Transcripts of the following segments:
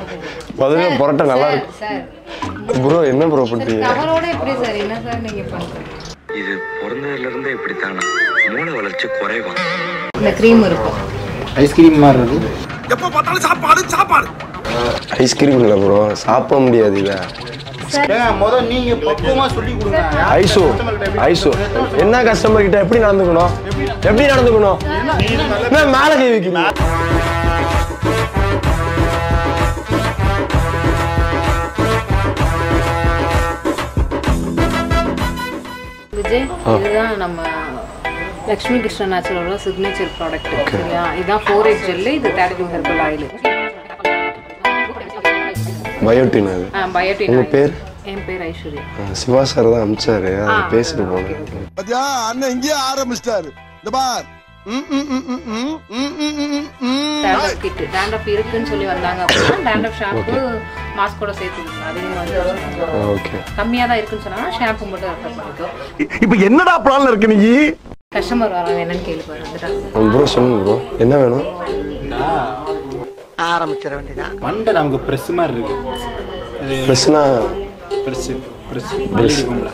முதல்ல பரோட்டா நல்லா சார், இருக்கும் சார் ப்ரோ என்ன ப்ரோ பண்றீங்க கவரோட எப்படி சார் என்ன சார் நீங்க பண்றீங்க இது பிறந்ததுல இருந்தே இப்படித்தானா மூளை வளர்ச்சி குறைவா இந்த க்ரீம் இருக்கும் ஐஸ்கிரீம் மாதிரி இருக்கு ஐஸ்கிரீம் இல்லை ப்ரோ சாப்பிட முடியாது இதை ஏங்க, முத நீங்க பக்குவமா சொல்லி கொடுங்க ஐசோ ஐசோ என்ன கஸ்டமர் கிட்ட எப்படி நடந்துக்கணும் எப்படி நடந்துக்கணும் என்ன மேல கை வைக்கிறீங்க விஜய் இதுதான் நம்ம லக்ஷ்மி கிருஷ்ண நேச்சுரலோட சிக்னேச்சர் ப்ராடக்ட் சரியா இதுதான் ஃபோர் எயிட் ஜெல்லு இது தேர்ட்டி ஹெர்பல் ஆயில் பயோட்டின் அது பயோட்டின் உங்க பேர் என் பேர் ஐஸ்வர்யா ஆ, சிவா சார் தான் அமிச்சாரு அதை பேசிட்டு போனேன் பாத்தியா அண்ணன் இங்கேயே ஆரம்பிச்சிட்டாரு இந்த பார் ம், ம், ம், ம், ம், ம், ம், ம், ம். டேண்ட்ரஃப் கிட் டேண்ட்ரஃப் இருக்குன்னு சொல்லி வந்தாங்க அப்படின்னா டேண்ட்ரஃப் ஷாம்பு மாஸ்கோட சேர்த்து அதிகம் வந்து ஓகே கம்மியாக தான் இருக்குன்னு சொன்னாங்கன்னா ஷாம்பு மட்டும் ரெஃபர் பண்ணிக்கோ இப்ப என்னடா பிளான்ல இருக்கு நீ கஸ்டமர் வராங்க என்னன்னு கேள்வி பாரு வந்துட்டாங்க ப்ரோ சொல்லுங்க ப்ரோ என்ன வேணும் ஆரம்பிச்சிட வேண்டியதான் மண்டை நமக்கு ப்ரெஸ் மாதிரி இருக்கு அது ப்ளஸ்னா ப்ரெஸ் ப்ரெஸ் இருக்கும்ல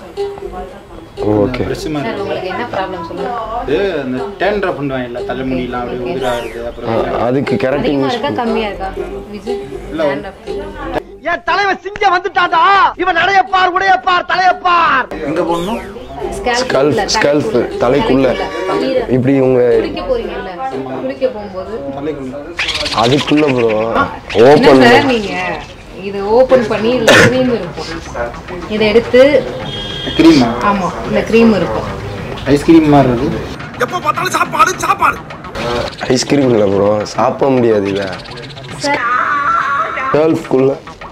ஓகே ப்ரெஸ் மாதிரி சார் உங்களுக்கு என்ன ப்ராப்ளம் சொல்லுங்க இது அந்த டேண்ட்ரா பண்ணுவாங்கல்ல தலைமுடியெல்லாம் அப்படியே உதிராது அப்புறம் அதுக்கு கெரட்டின் அதிகமாக யூஸ் இருக்கா கம்மியாக இருக்கா விஜய் டேண்ட்ரஃப் என் தலைவன் சிங்கம் வந்துட்டாடா இவன் நடையப்பார் உடையப்பார் தலையப்பார் எங்க போடணும் ஸ்கல்ஃப் ஸ்கல்ஃப் தலைக்குள்ள இப்படி உங்க குளிக்க போறீங்கல்ல குளிக்க போகும்போது அதுக்குள்ள ப்ரோ என்ன ஓப்பன் சார் நீங்க இது ஓபன் பண்ணி இதுல க்ரீம் இருக்கும் இதை எடுத்து க்ரீமா ஆமா இந்த க்ரீம் இருக்கும் ஐஸ்கிரீம் மாதிரி இருக்கு எப்ப பார்த்தாலும் சாப்பாடு சாப்பாடு ஐஸ்கிரீம் இல்லை ப்ரோ சாப்பிட முடியாது இதை சார் ஸ்கல்ஃப்குள்ள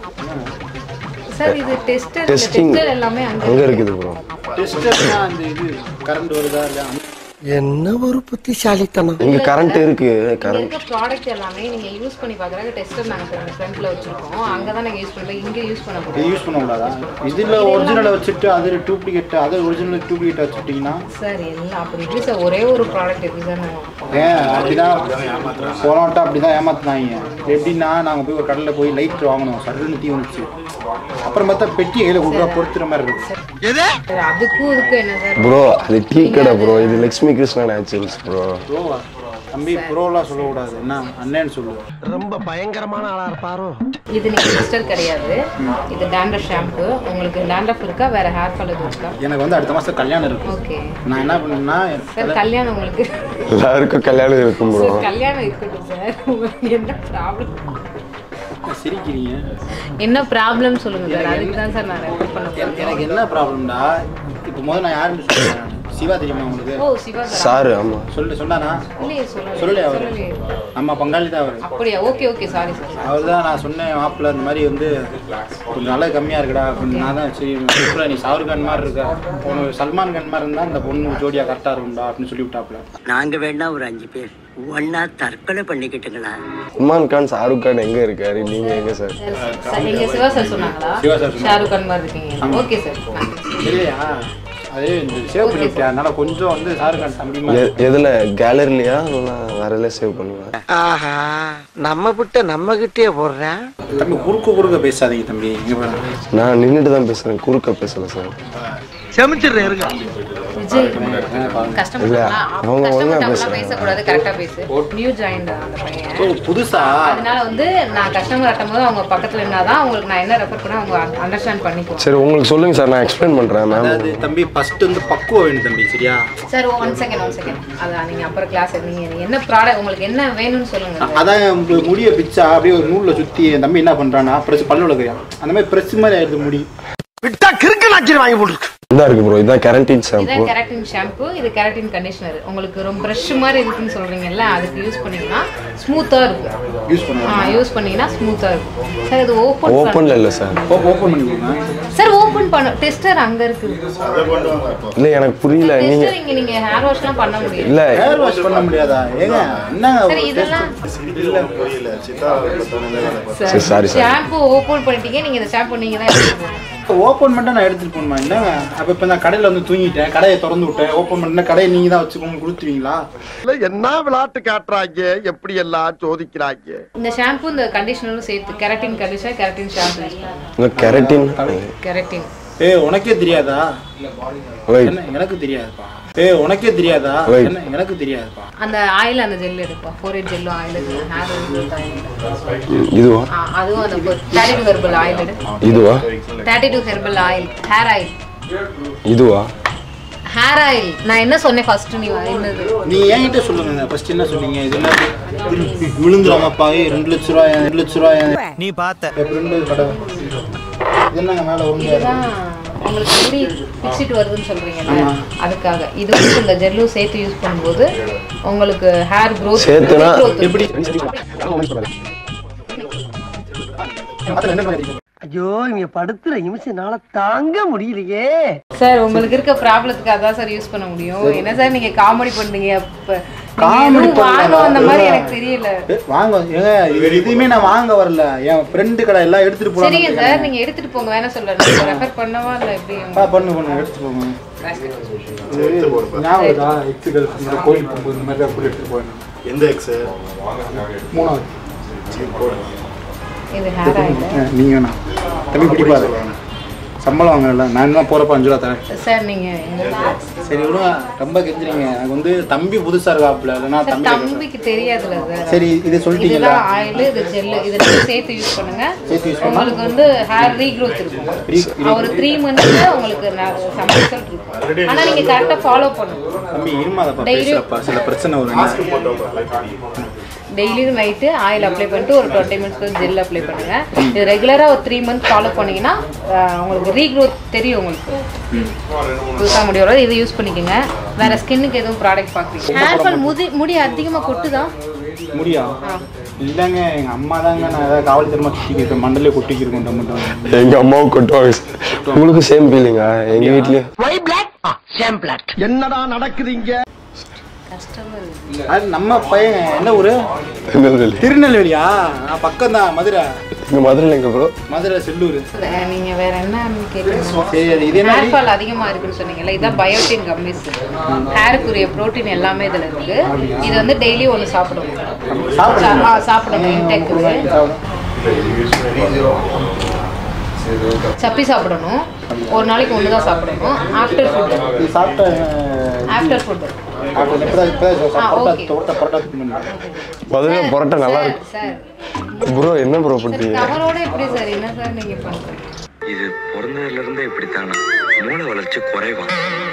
சார் இது டெஸ்டர் Testing. டெஸ்டர் எல்லாமே அங்க அங்க இருக்குது ப்ரோ டெஸ்டர்னா அந்த இது கரண்ட் வருதா இல்லையா என்ன ஒரு புத்திசாலித்தனம் இங்க கரண்ட் இருக்கு இங்க கரண்ட் இருக்க ப்ராடக்ட் எல்லாமே நீங்க யூஸ் பண்ணி பாக்குறாங்க டெஸ்டர் நாங்க ஃப்ரண்ட்ல வச்சிருக்கோம் அங்க தான் நாங்க யூஸ் பண்ணல இங்க யூஸ் பண்ண இது முடியாது யூஸ் பண்ண கூடாதா இதுல ஒரிஜினலை வச்சுட்டு அது டூப்ளிகேட் அது ஒரிஜினல் டூப்ளிகேட் வச்சுட்டீங்கன்னா சார் எல்லாம் அப்படி எப்படி சார் ஒரே ஒரு ப்ராடக்ட் எப்படி சார் நாங்க ஏன் அப்படிதான் போன வட்டம் அப்படிதான் ஏமாத்துனாங்க எப்படின்னா நாங்கள் போய் ஒரு கடையில் போய் லைட் வாங்கணும் சடுன்னு தீ வந்துச்சு அப்புறம் பார்த்தா பெட்டி கையில் கொடுக்குற பொறுத்துற மாதிரி இருக்கு சார் அதுக்கும் இதுக்கும் என்ன சார் ப்ரோ அது டீ கடை ப்ரோ இது லக்ஷ்மி கிருஷ்ணா நேச்சுரல்ஸ் ப்ரோ ப்ரோவா தம்பி ப்ரோலாம் சொல்லக்கூடாது என்ன அண்ணேன்னு சொல்லு ரொம்ப பயங்கரமான ஆளா இருப்பாரோ இது நீங்க டெஸ்டர் கிடையாது இது டேண்ட்ரஃப் ஷாம்பு உங்களுக்கு டேண்ட்ரஃப் இருக்கா வேற ஹேர் ஃபால் எதுவும் இருக்கா எனக்கு வந்து அடுத்த மாதம் கல்யாணம் இருக்கு ஓகே நான் என்ன பண்ணேன்னா சார் கல்யாணம் உங்களுக்கு எல்லாருக்கும் கல்யாணம் இருக்கும் ப்ரோ சார் கல்யாணம் இருக்கட்டும் சார் உங்களுக்கு என்ன ப்ராப்ளம் சிரிக்கிறீங்க என்ன ப்ராப்ளம் சொல்லுங்க சார் அதுக்கு தான் சார் நான் ரெஃபர் பண்ண எனக்கு- போறேன் எனக்கு என்ன ப்ராப்ளம்டா இப்போ முதல்ல நான் யாருன்னு சொல்றேன் நான். சிவா தெரியுமா உங்களுக்கு ஓ சிவா சார் சார் ஆமா சொல்லு சொன்னானா இல்லையே சொல்லலையே சொல்லலையா அவரு சொல்லலையே நம்ம பங்காளி தான் அவர் அப்படியா ஓகே ஓகே சாரி சார் அவர் தான் நான் சொன்னேன் மாப்பிள்ள இந்த மாதிரி வந்து கொஞ்சம் நல்லா கம்மியாக இருக்குடா அப்படின்னு நான் தான் சரி மாப்பிள்ள நீ ஷாருக் கான் மாதிரி இருக்க உனக்கு சல்மான் கான் மாதிரி இருந்தால் இந்த பொண்ணு ஜோடியாக கரெக்டாக இருக்கும்டா அப்படின்னு சொல்லி விட்டாப்புல நாங்க வேணா ஒரு அஞ்சு பேர் ஒன்னா தற்கொலை பண்ணிக்கிட்டுங்களா சல்மான் கான் ஷாருக் கான் எங்க இருக்காரு நீங்க எங்க சார் சார் எங்க சிவா சார் சொன்னாங்களா சிவா சார் சொன்னாங்க. ஷாருக் கான் மாதிரி இருக்கீங்க ஓகே சார் இல்லையா அது இந்த சேவ் பண்ணிவிட்டேன் அதனால கொஞ்சம் வந்து ஷாருக் கான் தம்பி மாதிரி எ- எதுல கேலரிலையா இல்லை வேற எல்லாம் சேவ் பண்ணுவேன் ஆஹா நம்ம விட்டு நம்ம கிட்டே போடுறேன் தம்பி குறுக்க குறுக்க பேசாதீங்க தம்பி இங்கே பாருங்க நான் நின்றுட்டு தான் பேசுறேன் குறுக்க பேசல சார் செமிச்சிடுறேன் இருங்க விஜய் இல்ல, கஸ்டமர் அவங்க ஒழுங்கா கஸ்டமர் பேசுறாங்க. பேசக்கூடாது கரெக்டா பேசு நியூ ஜாயின் அந்த பையன் ஓ புதுசா அதனால வந்து நான் கஸ்டமர் ஆட்டும் போது அவங்க பக்கத்துல இருந்தாதான் அவங்களுக்கு நான் என்ன ரெஃபர் பண்ண அவங்க அண்டர்ஸ்டாண்ட் பண்ணிக்குவோம் சரி உங்களுக்கு சொல்லுங்க சார் நான் எக்ஸ்பிளைன் பண்றேன் மேம் அதாவது தம்பி ஃபர்ஸ்ட் வந்து பக்குவம் வேணும் தம்பி சரியா sir one second one second அதான் நீங்க அப்புறம் கிளாஸ் நீங்க நீங்க என்ன ப்ராடக்ட் உங்களுக்கு என்ன வேணும்னு சொல்லுங்க sir. அதான் உங்களுக்கு முடிய பிச்சா அப்படியே ஒரு நூல்ல சுத்தி என் தம்பி என்ன பண்றானா பிரஸ் பல்லு விளக்குறியா அந்த மாதிரி பிரஸ் மாதிரி ஆயிடுது முடி விட்டா கிறுக்கு நாச்சிரு வாங்கி போட்டுருக்கு இதான் இருக்கு ப்ரோ இதான் கரண்டின் ஷாம்பு இதான் கெராட்டின் ஷாம்பு இது கெராட்டின் கண்டிஷனர் உங்களுக்கு ரொம்ப ப்ரஷ் மாதிரி இருக்குன்னு சொல்றீங்கல்ல அதுக்கு யூஸ் பண்ணீங்கன்னா ஸ்மூத்தா இருக்கும் யூஸ் பண்ணுவாங்க ஆ யூஸ் பண்ணீங்கன்னா ஸ்மூத்தா இருக்கும் சார் இது ஓப்பன் ஓப்பன்ல இல்ல சார் ஓப்பன் பண்ணி கொடுங்க சார் ஓப்பன் பண்ண டெஸ்டர் அங்க இருக்கு இல்ல எனக்கு புரியல நீங்க டெஸ்டர் இங்க நீங்க ஹேர் வாஷ்லாம் பண்ண முடியாது இல்ல ஹேர் வாஷ் பண்ண முடியாதா ஏங்க என்னங்க சார் இதெல்லாம் சரி, sorry, sorry. ஷாம்பு ஓப்பன் பண்ணிட்டீங்க நீங்க இந்த ஷாம்பு நீங்க தான் எடுத்துக்கணும் ஓப்பன் பண்ணிட்டா நான் எடுத்துட்டு போகணுமா என்னங்க அப்போ இப்போ நான் கடையில் வந்து தூங்கிட்டேன் கடையை திறந்து விட்டேன் ஓப்பன் பண்ணிட்டு கடையை நீங்கள் தான் வச்சுக்கோங்க கொடுத்துருவீங்களா என்ன விளையாட்டு காட்டுறாங்க எப்படி எல்லாம் சோதிக்கிறாங்க இந்த ஷாம்பு இந்த கண்டிஷனரும் சேர்த்து keratin conditioner keratin shampoo use பண்ணுங்க இந்த கெரட்டின் கெரட்டின் ஏ உனக்கே தெரியாதா Wait. என்ன எனக்கு தெரியாதுப்பா ஏ உனக்கே தெரியாதா Wait. என்ன எனக்கு தெரியாதுப்பா அந்த ஆயில் அந்த ஜெல் எடுப்பா ஃபோர் எயிட் ஜெல்லும் ஆயில் ஹேர் ஆயில் இதுவா அதுவும் அந்த தேர்ட்டி டூ ஹெர்பல் ஆயில் எடு இதுவா thirty two herbal oil hair oil இதுவா ஹேர் ஆயில் நான் என்ன சொன்னேன் ஃபர்ஸ்ட் நீ என்னது நீ என்கிட்ட சொல்லுங்க ஃபர்ஸ்ட் என்ன சொன்னீங்க இது என்ன விழுந்துடாமப்பா ஏய் ரெண்டு லட்ச ரூபாய் ரெண்டு லட்ச ரூபாய் நீ பார்த்த ரெண்டு கடை இது என்னங்க மேலே ஒன்று இதுதான் உங்களுக்கு முடி பிச்சிட்டு வருதுன்னு சொல்றீங்கல்ல அதுக்காக இது வந்து இந்த ஜெல்லும் சேர்த்து யூஸ் பண்ணும்போது உங்களுக்கு ஹேர் க்ரோத் சேர்த்துனா எப்படி ஐயோ இவங்க படுத்துற நிமிஷம்னால தாங்க முடியலையே சார் உங்களுக்கு இருக்க ப்ராப்ளத்துக்கு அதான் சார் யூஸ் பண்ண முடியும் என்ன சார் நீங்க காமெடி பண்றீங்க அப்ப Comedy காமெடி வாங்க பண்ணல. அந்த மாதிரி எனக்கு தெரியல ஏ, வாங்க ஏங்க இது எதுவுமே நான் வாங்க வரல என் ஃப்ரெண்டு கடை எல்லாம் எடுத்துட்டு சரிங்க போறாங்க சார் நீங்க எடுத்துட்டு போங்க வேணா சொல்ல ரெஃபர் பண்ணவா இல்ல எப்படி ஆ பண்ணு பண்ணு எடுத்துட்டு போங்க இது ஞாபகம் இருக்கா எக்ஸுகள் இந்த கோயில் போகும்போது இந்த மாதிரி தான் கூட எடுத்துட்டு போவேன் எந்த எக்ஸ் மூணாவது இது ஹேர் ஆயில் ஆ, நீங்க வேணாம் தம்பி பிடிப்பாரு சம்பளம் வாங்கல நான் என்ன போறப்ப அஞ்சு ரூபா தரேன் சார் நீங்க எங்க- சரி விடுங்க ரொம்ப கெஞ்சுறீங்க எனக்கு வந்து தம்பி புதுசா இருக்காப்புல இல்லைன்னா சார் தம்பி கேட்கறேன். தம்பிக்கு தெரியாதுல்ல சார் சரி இது சொல்லிட்டீங்களா இதுதான் ஆயில் இது ஜெல் இது ரெண்டும் சேர்த்து யூஸ் பண்ணுங்க சேர்த்து யூஸ் பண்ணா உங்களுக்கு வந்து ஹேர் ரீக்ரோத் இருக்கும் ஒரு த்ரீ மந்த்ஸ்ல உங்களுக்கு செம ரிசல்ட் இருக்கும் ஆனா நீங்க கரெக்டா ஃபாலோ பண்ணணும் தம்பி இருமாதப்பா Daily- பேசுறப்பா சில பிரச்சனை வரும் டெய்லியும் நைட்டு ஆயில் அப்ளை பண்ணிட்டு ஒரு டுவெண்ட்டி மினிட்ஸ்க்கு ஜெல் அப்ளை பண்ணுங்க இது ரெகுலரா ஒரு த்ரீ மந்த் ஃபாலோ பண்ணீங்கன்னா ஆஹ், உங்களுக்கு ரீக்ரோத் தெரியும் உங்களுக்கு புதுசாக முடி வராது இதை யூஸ் பண்ணிக்கோங்க வேற ஸ்கின்னுக்கு எதுவும் ப்ராடக்ட் பார்க்குறீங்க ஹேர் ஃபால் முடி முடி அதிகமா கொட்டுதான் முடியா இல்லைங்க எங்க அம்மா தாங்க நான் ஏதாவது காவல் தெரியுமா குட்டிக்கிருக்கேன் மண்டலே குட்டிக்கிருக்கோம் மட்டும் எங்க அம்மாவும் கொட்டுவாங்க சார் உங்களுக்கு சேம் ஃபீலிங்கா எங்க வீட்லயும் என்னடா நடக்குதுங்க கஸ்டமர் அது நம்ம பையன் என்ன ஊரு திருநெல்வேலி திருநெல்வேலியா நான் பக்கம் தான் மதுரை இங்க மதுரையில் எங்க ப்ரோ மதுரை செல்லூர் நீங்க வேற என்ன கேட்டீங்க சரி அது இது என்ன ஹேர் ஃபால் அதிகமா இருக்குன்னு சொன்னீங்கல்ல இதான் பயோட்டின் கம்மிஸ் ஹேருக்குரிய புரோட்டீன் எல்லாமே இதுல இருக்கு இது வந்து டெய்லி ஒன்று சாப்பிடணும் சா- ஆ, சாப்பிடணும் இன்டெக் சப்பி சாப்பிடணும் ஒரு நாளைக்கு ஒன்று தான் சாப்பிடணும் ஆஃப்டர் ஃபுட் இது சாப்பிட்ட ஆஃப்டர் ஃபுட் அப்போ இப்போதான் இப்போதான் ஆ, okay. பரோட்டா பரோட்டா தின்னேன். மதுரையில் பரோட்டா நல்லா இருக்கு சார் ப்ரோ என்ன ப்ரோ சார் பண்றீங்க கவரோட எப்படி சார் என்ன சார் நீங்க பண்றீங்க இது பிறந்ததுல இருந்தே இப்படித்தானா மூளை வளர்ச்சி குறைவா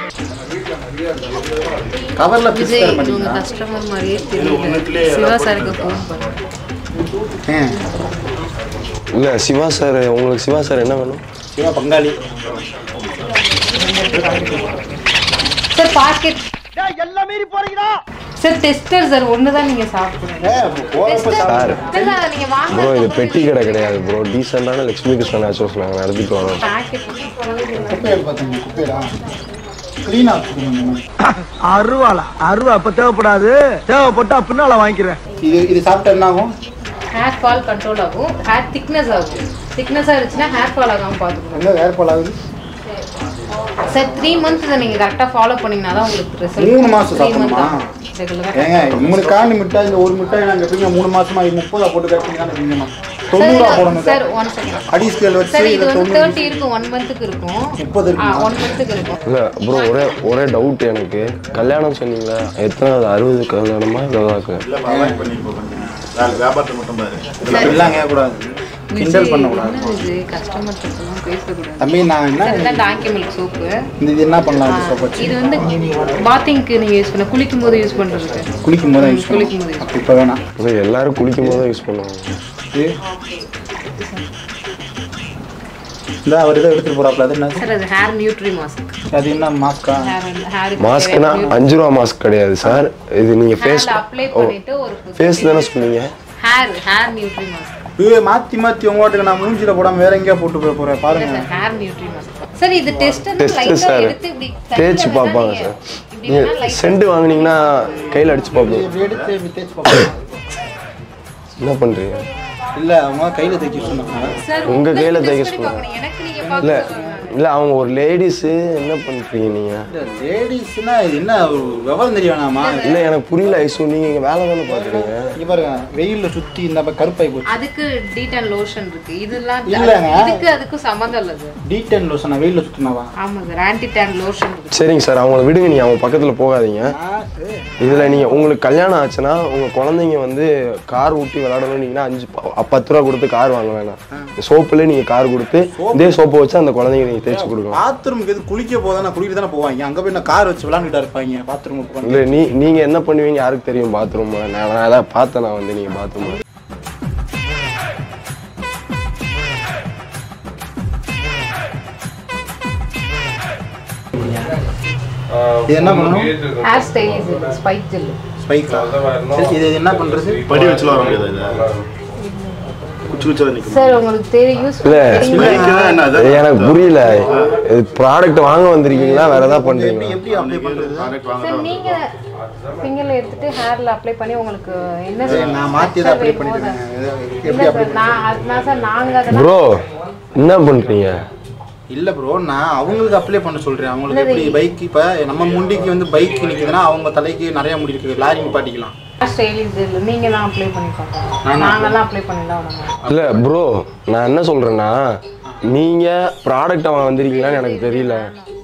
கவர்ல பிஸ் விஜய் தர இவங்க மாட்டீங்களா கஸ்டமர் மாதிரியே தெரியல சிவா சாருக்கு ஃபோன் பண்ணுறேன் ஏன் இல்ல சிவா சார் உங்களுக்கு சிவா சார் என்ன வேணும் சிவா பங்காளி சார் பாக்கெட் எல்லாம் மீறி போறீங்களா சார் டெஸ்டர் சார் ஒன்று தான் நீங்கள் சாப்பிடுங்க ஏ போறப்ப சார் சார் நீங்கள் வாங்க ப்ரோ இது பெட்டி கடை கிடையாது ப்ரோ டீசெண்டான லட்சுமி கிருஷ்ணன் நேச்சுரல்ஸ் நாங்கள் நடத்திட்டு வரோம் பாக்கெட் குப்பையில் பார்த்தீங்க குப்பையிடா க்ளீனாக வச்சுக்கணும் அருவாளா அருவா அப்ப தேவைப்படாது தேவைப்பட்டா பின்னால வாங்கிக்கிறேன் இது இது சாப்பிட்டா என்ன ஆகும் ஹேர் ஃபால் கண்ட்ரோல் ஆகும் ஹேர் திக்னஸ் ஆகும் திக்னஸாக இருந்துச்சுன்னா ஹேர் ஃபால் ஆகாமல் பார்த்துக்கணும் எங்கே வேறு போல் ஆகுது சார் த்ரீ மந்த்ஸ் இதை நீங்கள் கரெக்டாக ஃபாலோ பண்ணீங்கன்னா தான் உங்களுக்கு ரிசல்ட் மூணு மாசம் த்ரீ மந்த் சாப்பிடணுமா? தான் ரெகுலராக ஏங்க மூணு காணி மிட்டாய் இந்த ஒரு மிட்டாய் நாங்கள் எப்படிங்க மூணு மாசமா இது முப்பதா போட்டு கேட்டீங்கன்னா திங்கணும் தொண்ணூறா போடணும் சார் ஒன் செகண்ட் அடி ஸ்கேல் வச்சு சார் இது இதில் வந்து தொண்ணூறு தேர்ட்டி இருக்கும் ஒன் மந்த்துக்கு இருக்கும் முப்பது ஆ இருக்குமா? ஒன் மந்த்துக்கு இருக்கும் இல்ல ப்ரோ ஒரே ஒரே டவுட் எனக்கு கல்யாணம் சொன்னீங்களா எத்தனை அறுபது கல்யாணமா இவ்வளோதாக்கு இப்படிலாம் கேட்கக்கூடாது கிண்டல் பண்ணக்கூடாது கஸ்டமர் கிட்டலாம் பேசக்கூடாது தம்பி நான் என்ன சார் இதுதான் டாங்கி மில்க் சோப்பு இந்த இது என்ன பண்ணலாம் இந்த soap வச்சு இது வந்து பாத்திங்க்கு நீங்க யூஸ் பண்ண குளிக்கும் போது யூஸ் பண்றதுக்கு குளிக்கும் போது யூஸ் குளிக்கும் போது அப்போ இப்போ வேணாம் இல்லை எல்லாரும் குளிக்கும் போது யூஸ் பண்ணுவாங்க இது இந்த அவர் இதை எடுத்துட்டு போறாப்ல அது என்ன சார் அது ஹேர் நியூட்ரி மாஸ்க் அது என்ன மாஸ்கா ஹேர் ஹேர் மாஸ்க்னா அஞ்சு ரூபா மாஸ்க் கிடையாது சார் இது நீங்க ஃபேஸ் ஹேர்ல அப்ளை பண்ணிட்டு ஒரு ஃபேஸ் தானே சொன்னீங்க ஹேர் ஹேர் நியூட்ரி மாஸ்க் இது மாத்தி மாத்தி உங்கள்கிட்ட நான் மூஞ்சில போடாம வேற எங்கேயா போட்டு போய் போறேன் பாருங்க sir hair nutri mask sir இது டெஸ்ட் டெஸ்ட் லைட்டா சார் எடுத்து இப்படி தேய்ச்சி பார்ப்பாங்க சார் இப்படி வேணா நீங்கள் light செண்டு வாங்குனீங்கன்னா கையில் அடிச்சு பார்ப்போம் இப்படி எடுத்து இப்படி தேய்ச்சி பார்ப்போம் என்ன பண்ணுறீங்க இல்ல அவங்க கையில தைக்க சொன்னாங்க சார் உங்க கையில தைக்க test பண்ணி சொல்லுங்க. பார்க்கணும். எனக்கு நீங்க இல்ல பார்க்க சொல்லுங்க. இல்ல அவங்க ஒரு லேடிஸ் என்ன பண்றீங்க நீங்க லேடிஸ்னா இது என்ன ஒரு விவரம் தெரிய வேணாமா இல்ல எனக்கு புரியல ஐசு நீங்க இங்க வேலை தானே பாக்குறீங்க இங்க பாருங்க வெயில்ல சுத்தி இந்த பக்கம் கருப்பாய் போச்சு அதுக்கு டீடன் லோஷன் இருக்கு இதெல்லாம் இல்லங்க. இதுக்கு அதுக்கும் சம்மந்தம் இல்ல சார் டி டென் லோஷனா வெயில்ல சுத்தினாவா ஆமா சார் ஆன்டி டேன் லோஷன் இருக்கு சரிங்க சார் அவங்கள விடுங்க நீங்க அவங்க பக்கத்துல போகாதீங்க இதுல நீங்க உங்களுக்கு கல்யாணம் ஆச்சுன்னா உங்க குழந்தைங்க வந்து கார் ஊட்டி விளையாடணும்னீங்கன்னா அஞ்சு ப- பத்து ரூபா கொடுத்து கார் வாங்க வேணாம் சோப்புல நீங்க கார் கொடுத்து இதே சோப்பை வச்சு அந்த குழந்தைங்க நீங்க தேய்ச்சி கொடுக்கலாம் பாத்ரூமுக்கு எது குளிக்க போதா குளிக்க தானே போவாங்க அங்க போய் நான் கார் வச்சு விளாண்டுட்டா இருப்பாங்க பாத்ரூமுக்கு இல்ல நீ நீங்க என்ன பண்ணுவீங்க யாருக்கு தெரியும் பாத்ரூம் நான் நான் அதான் பார்த்தேன் நான் வந்து நீங்க பாத்ரூம் இது என்ன பண்ணணும் ஹேர் ஸ்டைல் ஸ்பைக் ஜெல் ஸ்பைக்கா இது என்ன பண்றது படி வச்சுலாம் வர முடியாது இது குச்சி குச்சி தான் நிற்கும் சார் உங்களுக்கு தெரியும் யூஸ் இல்ல ஸ்பைக்கு என்ன அது எனக்கு புரியல ப்ராடக்ட் வாங்க வந்திருக்கீங்களா வேற ஏதாவது பண்றீங்களா எப்படி அப்ளை பண்றது ப்ராடக்ட் வாங்க சார் நீங்க ஃபிங்கர்ல எடுத்துட்டு ஹேர்ல அப்ளை பண்ணி உங்களுக்கு என்ன சரி, நான் மாத்தி தான் அப்ளை பண்ணிடுறேன் எப்படி இல்ல அப்ளை சார் நான் அதுதான் சார் நாங்க அதெல்லாம் ப்ரோ என்ன பண்றீங்க இல்ல ப்ரோ நான் அவங்களுக்கு அப்ளை பண்ண சொல்றேன் அவங்களுக்கு எப்படி பைக் இப்ப நம்ம முண்டிக்கு வந்து பைக் நிக்குதுன்னா அவங்க தலைக்கு நிறைய முடி இருக்கு லாரி நிப்பாட்டிக்கலாம் ஹேர் ஸ்டைல் ஜெல் நீங்க தான் அப்ளை பண்ணி பார்க்கணும் நாங்கெல்லாம் அப்ளை பண்ணிடலாம் விட இல்ல ப்ரோ நான் என்ன சொல்றேன்னா நீங்க ப்ராடக்ட் வாங்க வந்திருக்கீங்களான்னு எனக்கு தெரியல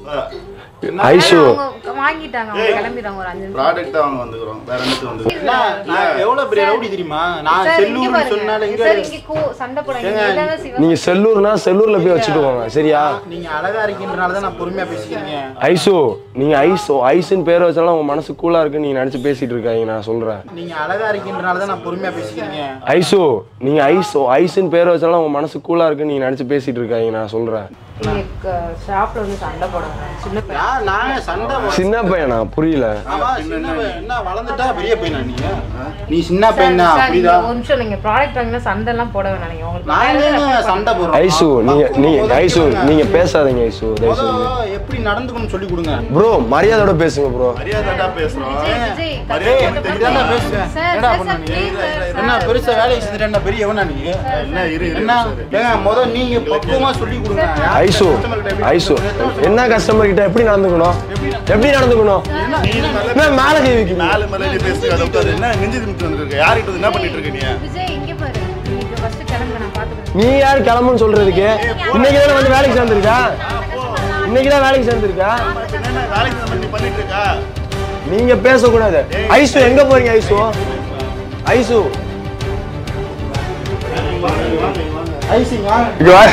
ஐஷு அவங்க வாங்கிட்டாங்க அவங்க கிளம்பிடுறாங்க ஒரு அஞ்சு நிமிஷம் ப்ராடக்ட் தான் அவங்க வந்துக்கிறோம் வேற என்னத்துக்கு வந்து நான் நான் எவ்வளவு பெரிய ரவுடி தெரியுமா நான் சார் இங்க செல்லூர்னு பாருங்க சொன்னால இங்க சார் இங்க கூ- சண்டை போடாங்க இதான் சிவா நீங்க செல்லூர்னா செல்லூர்ல போய் வச்சுட்டு போங்க சரியா நீங்க அழகா இருக்கீங்கனால தான் நான் பொறுமையா பேசிக்கிறீங்க ஐசு நீங்க ஐஸ் ஐஸ்ன்னு பேர் வச்சாலும் உங்க மனசு கூலா இருக்குன்னு நீங்க நினைச்சு பேசிட்டு இருக்காங்க நான் சொல்றேன் நீங்க அழகா இருக்கீங்கனால தான் நான் பொறுமையா பேசிக்கிறீங்க ஐசு நீங்க ஐஸ் ஐஸ்ன்னு பேர் வச்சாலும் உங்க மனசு கூலா இருக்குன்னு நீங்க நினைச்சு பேசிட்டு இருக்காங்க நான் சொல்றேன் நீங்க ஷாப்ல வந்து சண்டை போடாங்க சின்ன பையன் நான் நான் சண்டை போட- சின்ன பையனா புரியல ஆமா, சின்ன பையன். என்ன வளர்ந்துட்டா பெரிய பையனா நீ நீ சின்ன பையன் சார், தான் நீங்க அப்படிதான் ஒரு நிமிஷம் நீங்க ப்ராடக்ட் வாங்கினா சண்டை எல்லாம் போட வேணாம் நீங்க உங்களுக்கு நான் வாயில என்ன apply சண்டை போடுறோம் ஐசு நீங்க நீங்க ஐசு நீங்க பேசாதீங்க ஐசு தயவு செஞ்சு முத எப்படி நடந்துக்கணும்னு சொல்லி கொடுங்க ப்ரோ மரியாதையோட பேசுங்க ப்ரோ மரியாதையா பேசுறோம் விஜய், டேய், இதான்டா பேசுறேன். சார், என்னடா சார், பண்ண சார், நீ? please, சார், என்ன சார். பெருசா வேலையை செஞ்சுட்டா பெரியவனா நீ என்ன இரு இரு என்ன ஏங்க முத நீங்க பக்குவமா சொல்லி கொடுங்க ஐசு ஐசு என்ன கஸ்டமர் கிட்ட எப்படி நடந்துக்கணும் எப்படி நடந்துக்கணும் என்ன மேல கை வைக்கணும் நாலு மலையில பேசி அதை உட்காரு என்ன நெஞ்சு திமிட்டு வந்திருக்க யார்கிட்ட வந்து என்ன பண்ணிட்டு இருக்க நீ விஜய் இங்க பாரு நீங்க ஃபர்ஸ்ட் கிளம்புங்க நான் பாத்துக்கிறேன் நீ யார் கிளம்புன்னு சொல்றதுக்கு இன்னைக்கு தானே வந்து வேலைக்கு சேர்ந்துருக்கா இன்னைக்கு தான் வேலைக்கு சேர்ந்துருக்கா என்ன வேலைக்கு இந்த மாதிரி நீ பண்ணிட்டு இருக்கா நீங்க பேசக்கூடாது ஐசு எங்க போறீங்க ஐசு ஐசு ஐசிங்க இங்க வா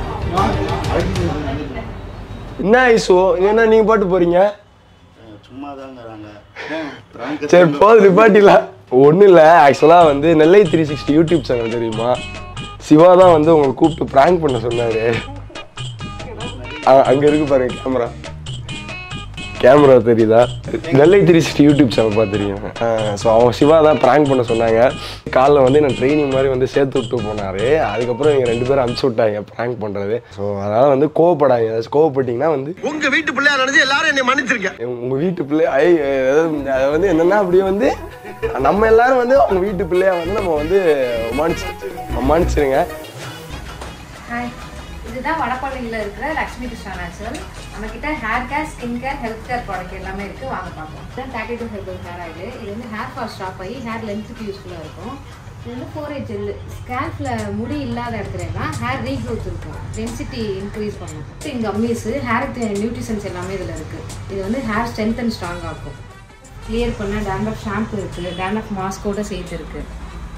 என்ன ஐசு என்ன நீங்க பாட்டு போறீங்க சும்மா தாங்கிறாங்க சரி போது நிப்பாட்டில ஒன்றும் இல்லை ஆக்சுவலாக வந்து Nellai three sixty YouTube channel தெரியுமா சிவா தான் வந்து உங்களை கூப்பிட்டு ப்ராங்க் பண்ண சொன்னாரு அ- அங்க இருக்கு பாருங்க கேமரா கேமரா தெரியுதா Nellai three sixty YouTube channel பார்த்துருக்கீங்க ஸோ அவங்க சிவா தான் ப்ராங்க் பண்ண சொன்னாங்க காலைல வந்து நான் ட்ரைனிங் மாதிரி வந்து சேர்த்து விட்டு போனாரு அதுக்கப்புறம் இவங்க ரெண்டு பேரும் அனுப்பிச்சு விட்டாங்க ப்ராங்க் பண்ணுறது ஸோ அதனால் வந்து கோவப்படாதீங்க ஏதாச்சும் கோவப்பட்டீங்கன்னா வந்து உங்க வீட்டு பிள்ளையா நினைச்சு எல்லாரும் என்னை மன்னிச்சிருக்கேன் உங்க வீட்டு பிள்ளை ஐ அதாவது அது வந்து என்னன்னா அப்படியே வந்து நம்ம எல்லாரும் வந்து அவங்க வீட்டு பிள்ளையா வந்து நம்ம வந்து மன்னிச்சு மன்னிச்சிருங்க ஹாய் இதுதான் வடபழனியில் இருக்கிற லக்ஷ்மி கிருஷ்ணா நேச்சுரல் நம்ம கிட்ட hair care skin care health care product எல்லாமே இருக்கு வாங்க பார்க்கலாம் இதுதான் thirty two herbal hair oil இது வந்து ஹேர் ஃபால் ஸ்டாப் ஆகி ஹேர் லென்த்துக்கு யூஸ்ஃபுல்லாக இருக்கும் இது வந்து ஃபோர் ஏஜ் ஜெல்லு ஸ்கேல்ஃபில் முடி இல்லாத இடத்துலலாம் ஹேர் ரீக்ரோத் இருக்கும் டென்சிட்டி இன்க்ரீஸ் பண்ணும் இங்கே அம்மீஸு ஹேருக்கு நியூட்ரிஷன்ஸ் எல்லாமே இதில் இருக்குது இது வந்து ஹேர் ஸ்ட்ரென்த் அண்ட் ஸ்ட்ராங் ஆக்கும் கிளியர் பண்ண டேண்ட்ரஃப் ஷாம்பு இருக்குது டேண்ட்ரஃப் மாஸ்கோட சேர்த்து இருக்குது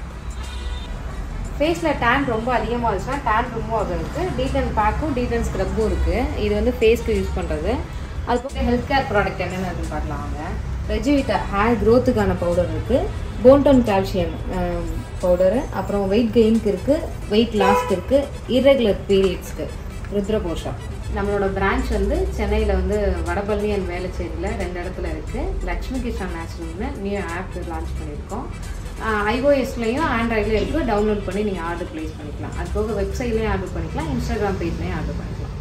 ஃபேஸில் டேன் ரொம்ப அதிகமாக இருந்துச்சுன்னா டேன் ரிமூவ் ஆகிறதுக்கு டீடன் பேக்கும் டீடன் ஸ்க்ரப்பும் இருக்குது இது வந்து ஃபேஸ்க்கு யூஸ் பண்ணுறது அது போக ஹெல்த் கேர் ப்ராடக்ட் என்னென்ன இருக்குன்னு பார்க்கலாம் வாங்க ரெஜிவிட்டா ஹேர் க்ரோத்துக்கான பவுடர் இருக்குது போன்டோன் கால்சியம் பவுடரு அப்புறம் வெயிட் கெயினுக்கு இருக்குது வெயிட் லாஸ்க்கு இருக்குது இர்ரெகுலர் பீரியட்ஸ்க்கு ருத்ரபோஷா நம்மளோட பிரான்ச் வந்து சென்னையில் வந்து வடபழனி அண்ட் வேளச்சேரியில் ரெண்டு இடத்துல இருக்குது லக்ஷ்மி கிருஷ்ணா நேச்சுரல்னு நியூ ஆப் லான்ச் பண்ணியிருக்கோம் ஐஓஎஸ்லையும் ஆண்ட்ராய்ட்லையும் இருக்குது டவுன்லோட் பண்ணி நீங்கள் ஆர்டர் ப்ளேஸ் பண்ணிக்கலாம் அது போக வெப்சைட்லேயும் ஆர்டர் பண்ணிக்கலாம் இன்ஸ்டாகிராம் பேஜ்லேயும் ஆர்டர் பண்ணிக்கலாம்